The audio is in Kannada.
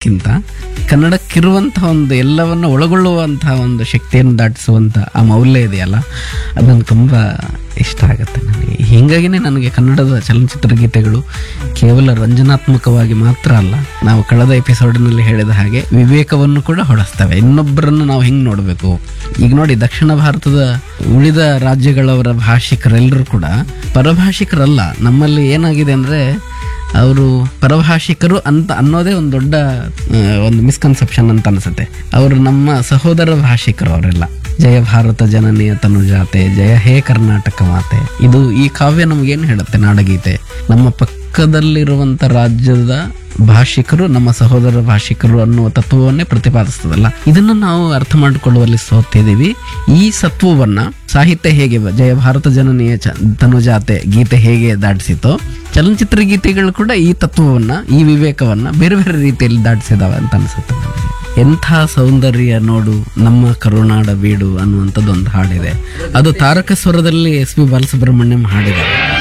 ಅನ್ನೋದಕ್ಕಿಂತ ಕನ್ನಡಕ್ಕಿರುವಂತಹ ಒಂದು ಎಲ್ಲವನ್ನು ಒಳಗೊಳ್ಳುವಂತಹ ಒಂದು ಶಕ್ತಿಯನ್ನು ದಾಟಿಸುವಂಥ ಆ ಮೌಲ್ಯ ಇದೆಯಲ್ಲ ಅದನ್ನು ತುಂಬ ಇಷ್ಟ ಆಗುತ್ತೆ ನನಗೆ ಹೀಗಾಗಿನೇ ನನಗೆ ಕನ್ನಡದ ಚಲನಚಿತ್ರ ಗೀತೆಗಳು ಕೇವಲ ರಂಜನಾತ್ಮಕವಾಗಿ ಮಾತ್ರ ಅಲ್ಲ ನಾವು ಕಳೆದ ಎಪಿಸೋಡ್ನಲ್ಲಿ ಹೇಳಿದ ಹಾಗೆ ವಿವೇಕವನ್ನು ಕೂಡ ಹೊಡೆಸ್ತವೆ ಇನ್ನೊಬ್ಬರನ್ನು ನಾವು ಹೆಂಗೆ ನೋಡಬೇಕು ಈಗ ನೋಡಿ ದಕ್ಷಿಣ ಭಾರತದ ಉಳಿದ ರಾಜ್ಯಗಳವರ ಭಾಷಿಕರೆಲ್ಲರೂ ಕೂಡ ಪರಭಾಷಿಕರಲ್ಲ ನಮ್ಮಲ್ಲಿ ಏನಾಗಿದೆ ಅಂದರೆ ಅವರು ಪರಭಾಷಿಕರು ಅಂತ ಅನ್ನೋದೇ ಒಂದು ದೊಡ್ಡ ಆ, ಒಂದು ಮಿಸ್ಕನ್ಸೆಪ್ಷನ್ ಅಂತ ಅನಿಸುತ್ತೆ ಅವರು ನಮ್ಮ ಸಹೋದರ ಭಾಷಿಕರು ಅವರೆಲ್ಲ ಜಯ ಭಾರತ ಜನನಿಯ ತನುಜಾತೆ ಜಯ ಹೇ ಕರ್ನಾಟಕ ಮಾತೆ ಇದು ಈ ಕಾವ್ಯ ನಮಗೇನು ಹೇಳುತ್ತೆ ನಾಡಗೀತೆ ನಮ್ಮ ಪಕ್ಕದಲ್ಲಿರುವಂಥ ರಾಜ್ಯದ ಭಾಷಿಕರು ನಮ್ಮ ಸಹೋದರ ಭಾಷಿಕರು ಅನ್ನುವ ತತ್ವವನ್ನೇ ಪ್ರತಿಪಾದಿಸ್ತದಲ್ಲ ಇದನ್ನು ನಾವು ಅರ್ಥ ಮಾಡಿಕೊಳ್ಳುವಲ್ಲಿ ಸೋತಿದ್ದೀವಿ ಈ ಸತ್ವವನ್ನ ಸಾಹಿತ್ಯ ಹೇಗೆ ಬ- ಜಯ ಭಾರತ ಜನನೀಯ ಚ ತನುಜಾತೆ ಗೀತೆ ಹೇಗೆ ದಾಟಿಸಿತೋ ಚಲನಚಿತ್ರ ಗೀತೆಗಳು ಕೂಡ ಈ ತತ್ವವನ್ನ ಈ ವಿವೇಕವನ್ನ ಬೇರೆ ಬೇರೆ ರೀತಿಯಲ್ಲಿ ದಾಟಿಸಿದಾವೆ ಅಂತ ಅನಿಸುತ್ತೆ ನನಗೆ ಎಂಥ ಸೌಂದರ್ಯ ನೋಡು ನಮ್ಮ ಕರುನಾಡ ಬೀಡು ಅನ್ನುವಂಥದ್ದು ಒಂದು ಹಾಡಿದೆ ಅದು ತಾರಕ ಸ್ವರದಲ್ಲಿ ಎಸ್ ಪಿ ಬಾಲಸುಬ್ರಹ್ಮಣ್ಯಂ ಹಾಡಿದ್ದಾರೆ